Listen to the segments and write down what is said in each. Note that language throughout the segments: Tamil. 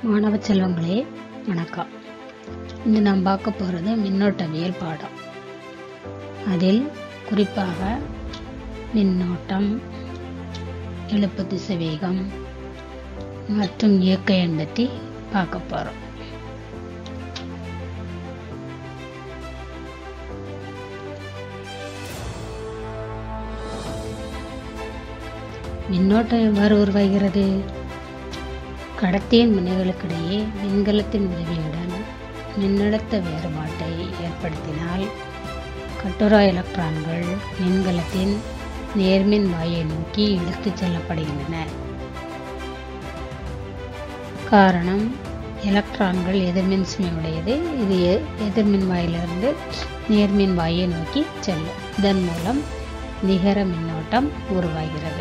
மாணவ செல்வங்களே வணக்கம் இன்று நாம் பார்க்க போகிறது மின்னோட்டவியல் பாடம் அதில் குறிப்பாக மின்னோட்டம் எழுப்பு திசைவேகம் மற்றும் இயக்க எண் பற்றி பார்க்க போகிறோம் மின்னோட்டம் எவ்வாறு உருவாகிறது கடத்தியின் முனைகளுக்கிடையே மின்கலத்தின் உதவியுடன் மின்னழுத்த வேறுபாட்டை ஏற்படுத்தினால் கட்டுரா எலக்ட்ரான்கள் மின்கலத்தின் நேர்மின் வாயை நோக்கி இழுத்துச் செல்லப்படுகின்றன காரணம் எலக்ட்ரான்கள் எதிர்மின் சுமையுடையது இது எ- எதிர்மின் வாயிலிருந்து நேர்மின் வாயை நோக்கி செல்லும் இதன் மூலம் நிகர மின்னோட்டம் உருவாகிறது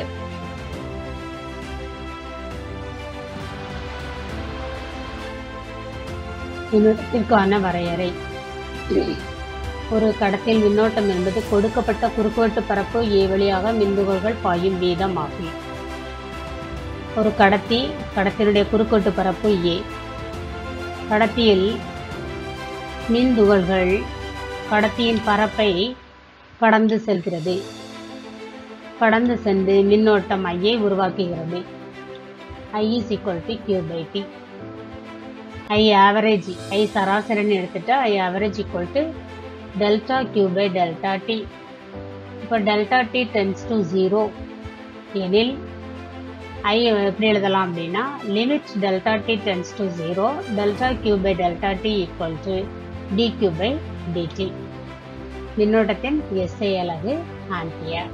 மின்னோட்டத்திற்கான வரையறை ஒரு கடத்தில் மின்னோட்டம் என்பது கொடுக்கப்பட்ட குறுக்குவெட்டு பரப்பு ஏ வழியாக மின்துகள்கள் பாயும் வீதம் ஆகும் ஒரு கடத்தி கடத்தினுடைய குறுக்குவெட்டு பரப்பு ஏ கடத்தியில் மின்துகள்கள் கடத்தியின் பரப்பை கடந்து செல்கிறது கடந்து சென்று மின்னோட்டம் ஐயை உருவாக்குகிறது I is equal to Q by T I average I சராசரின்னு எடுத்துட்டா I average equal to delta Q by delta T இப்போ delta T tends to zero எனில் ஐ எப்படி எழுதலாம் அப்படின்னா limit delta T tends to zero delta Q by delta T equal to D Q by DT மின்னோட்டத்தின் எஸ்ஐ அலகு ஆம்பியர்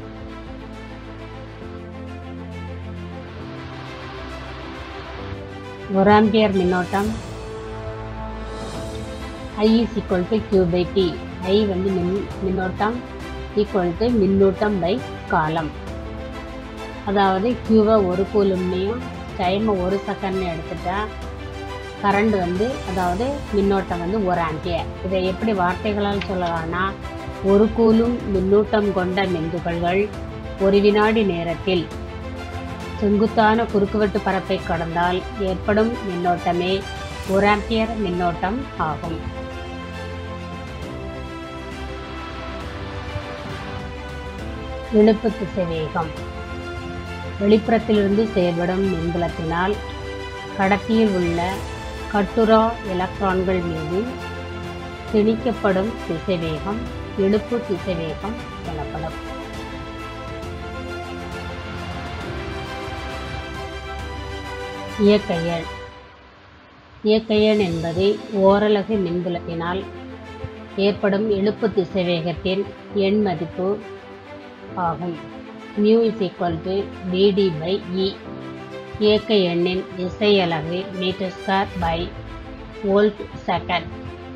ஒரு ஆம்பியர் மின்னோட்டம் I is equal to Q by T I வந்து மின் மின்னோட்டம் ஈக்குவல் டு மின்னூட்டம் பை காலம் அதாவது கியூவை ஒரு கூலும்னையும் டைமை ஒரு செகண்ட்னு எடுத்துட்டா கரண்ட் வந்து அதாவது மின்னோட்டம் வந்து ஒரு ஆம்பியர் இதை எப்படி வார்த்தைகளால் சொல்லலாம்னா ஒரு கூலும் மின்னூட்டம் கொண்ட மின்துகள்கள் ஒரு வினாடி நேரத்தில் செங்குத்தான குறுக்குவெட்டு பரப்பை கடந்தால் ஏற்படும் மின்னோட்டமே ஒரு ஆம்பியர் மின்னோட்டம் ஆகும் இழுப்பு திசைவேகம் வெளிப்புறத்திலிருந்து செயல்படும் மின்புலத்தினால் கடத்தியில் உள்ள கட்டுரா எலக்ட்ரான்கள் மீது திணிக்கப்படும் திசைவேகம் இழுப்பு திசைவேகம் எனப்படும் இயற்கையல் இயற்கையன் என்பது ஓரலகு மின்புலத்தினால் ஏற்படும் இழுப்பு திசைவேகத்தின் எண் மதிப்பு ஆகும் mu is equal to PD by E இயக்க எண்ணின் இசை அலகு metre square by volt second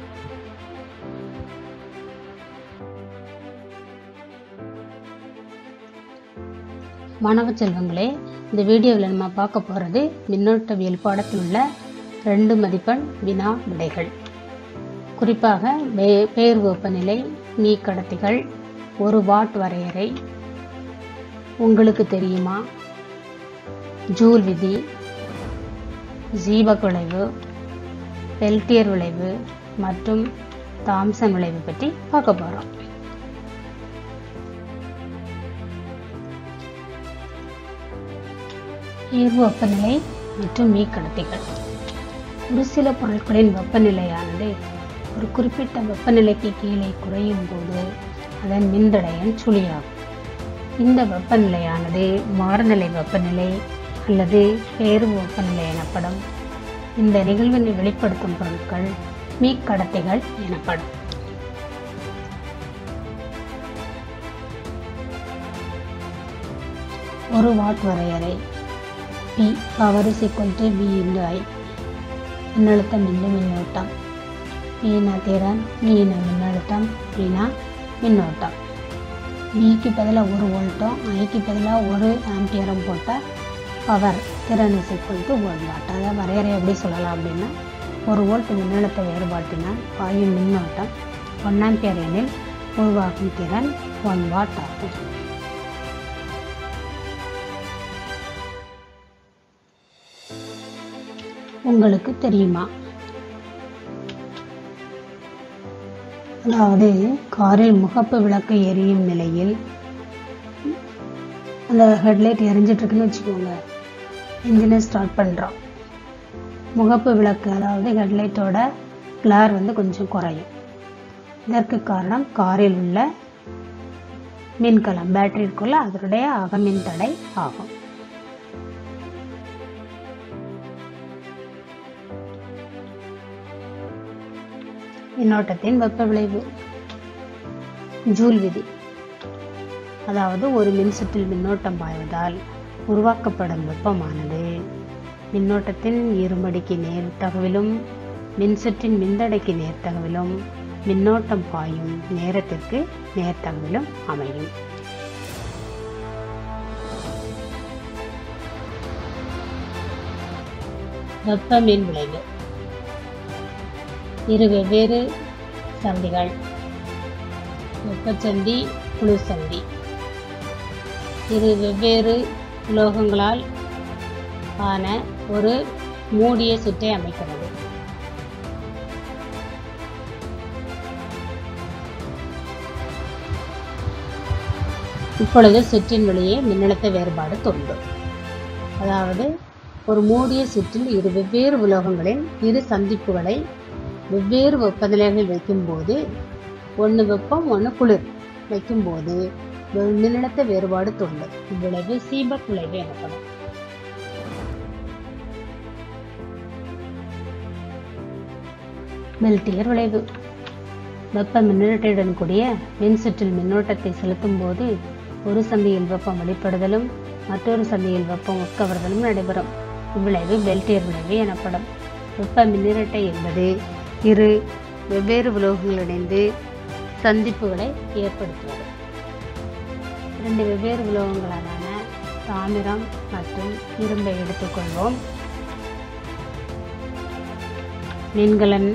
மாணவ செல்வங்களே இந்த வீடியோவில் நம்ம பார்க்க போகிறது மின்னோட்டவியல் பாடத்தில் உள்ள ரெண்டு மதிப்பெண் வினா விடைகள் குறிப்பாக வே- பெயர் வெப்பநிலை மீ கடத்திகள் ஒரு வாட் வரையறை உங்களுக்கு தெரியுமா ஜூல் விதி ஜீபக் விளைவு பெல்டியர் விளைவு மற்றும் தாம்சன் விளைவு பற்றி பார்க்க போகிறோம் உயர்வு வெப்பநிலை மற்றும் மீக்கடத்திகள் ஒரு சில பொருட்களின் வெப்பநிலையானது ஒரு குறிப்பிட்ட வெப்பநிலைக்கு கீழே குறையும் போது அதன் மின்தடையம் சுழியாகும் இந்த வெப்பநிலையானது மாறுநிலை வெப்பநிலை அல்லது பேரு வெப்பநிலை எனப்படும் இந்த நிகழ்வினை வெளிப்படுத்தும் பொருட்கள் மீக்கடத்திகள் எனப்படும் ஒரு வாட் வரையறை P power is equal to V into I மின்னழுத்தம் into மின்னோட்டம் Pனா திறன் Vனா மின்னழுத்தம் Pனா மின்னோட்டம் Vக்கு பதிலாக ஒரு வோல்ட்டும் ஐக்கு பதிலாக ஒரு ஆம்பியரும் போட்டால் பவர் திறன் is equal to one watt அதை வரையறை எப்படி சொல்லலாம் அப்படின்னா ஒரு வோல்ட் மின்னழுத்த வேறுபாட்டினால் பாயும் மின்னோட்டம் ஒன் ஆம்பியர் எனில் உருவாகும் திறன் ஒன் வாட் ஆகும் உங்களுக்கு தெரியுமா அதாவது காரில் முகப்பு விளக்கு எரியும் நிலையில் அந்த ஹெட்லைட் எரிஞ்சிட்டு இருக்குன்னு வச்சுக்கோங்க இன்ஜினை ஸ்டார்ட் பண்ணுறோம் முகப்பு விளக்கு அதாவது ஹெட்லைட்டோட கிளார் வந்து கொஞ்சம் குறையும் இதற்கு காரணம் காரில் உள்ள மின்கலம் பேட்டரி இருக்குல்ல அதனுடைய அகமின் தடை ஆகும் மின்னோட்டத்தின் வெப்ப விளைவு ஜூல் விதி அதாவது ஒரு மின்சுற்றில் மின்னோட்டம் பாய்வதால் உருவாக்கப்படும் வெப்பமானது மின்னோட்டத்தின் இருமடிக்கு நேர்த்தகவிலும் மின்சுற்றின் மின்தடைக்கு நேர்த்தகவிலும் மின்னோட்டம் பாயும் நேரத்திற்கு நேர்த்தகவிலும் அமையும் வெப்ப மின் விளைவு இரு வெவ்வேறு சந்திகள் வெப்பச்சந்தி குளிர்சந்தி இரு வெவ்வேறு உலோகங்களால் ஆன ஒரு மூடிய சுற்றை அமைக்கிறது இப்பொழுது சுற்றின் வெளியே மின்னழுத்த வேறுபாடு தோன்றும் அதாவது ஒரு மூடிய சுற்றில் இரு வெவ்வேறு உலோகங்களின் இரு சந்திப்புகளை வெவ்வேறு வெப்பநிலைகளில் வைக்கும்போது ஒன்று வெப்பம் ஒன்று குளிர் வைக்கும்போது வெ- மின்னழுத்த வேறுபாடு தோன்றும் இவ்விளைவு சீபக் விளைவு எனப்படும் பெல்டியர் விளைவு வெப்ப மின்னழுத்தையுடன் கூடிய மின்சுற்றில் மின்னோட்டத்தை செலுத்தும் போது ஒரு சந்தியில் வெப்பம் வெளிப்படுதலும் மற்றொரு சந்தியில் வெப்பம் உட்கவர்தலும் நடைபெறும் இவ்விளைவு பெல்டியர் விளைவு எனப்படும் வெப்ப மின்னிரட்டை என்பது இரு வெவ்வேறு உலோகங்கள் இணைந்து சந்திப்புகளை ஏற்படுத்துவது இரண்டு வெவ்வேறு உலோகங்களான தாமிரம் மற்றும் இரும்பை எடுத்துக்கொள்வோம் மின்கலன்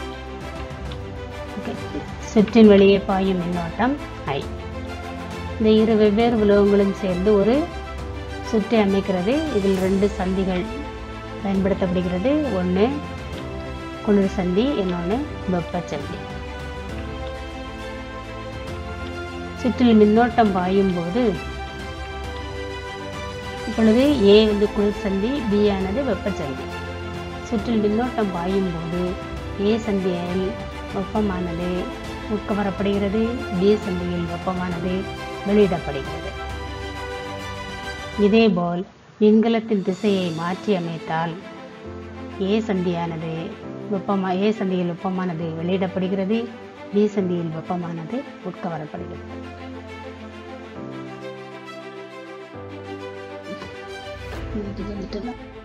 ஓகே. சுற்றின் வெளியே பாயும் மின்னோட்டம் ஐ இந்த இரு வெவ்வேறு உலோகங்களும் சேர்ந்து ஒரு சுற்றை அமைக்கிறது இதில் ரெண்டு சந்திகள் பயன்படுத்தப்படுகிறது ஒன்று குளிர் சந்தி இன்னொன்று வெப்பச்சந்தி சுற்றில் மின்னோட்டம் பாயும் போது இப்பொழுது ஏ வந்து குளிர் சந்தி பி ஆனது வெப்பச்சந்தி சுற்றில் மின்னோட்டம் பாயும் போது ஏ சந்தியில் வெப்பமானது உட்கவரப்படுகிறது பி சந்தியில் வெப்பமானது வெளியிடப்படுகிறது இதேபோல் மின்கலத்தின் திசையை மாற்றி அமைத்தால் ஏ சந்தியானது வெப்பமா ஏ சந்தியில் வெப்பமானது வெளியிடப்படுகிறது பி சந்தியில் வெப்பமானது உட்கவரப்படுகிறது வந்துட்டுல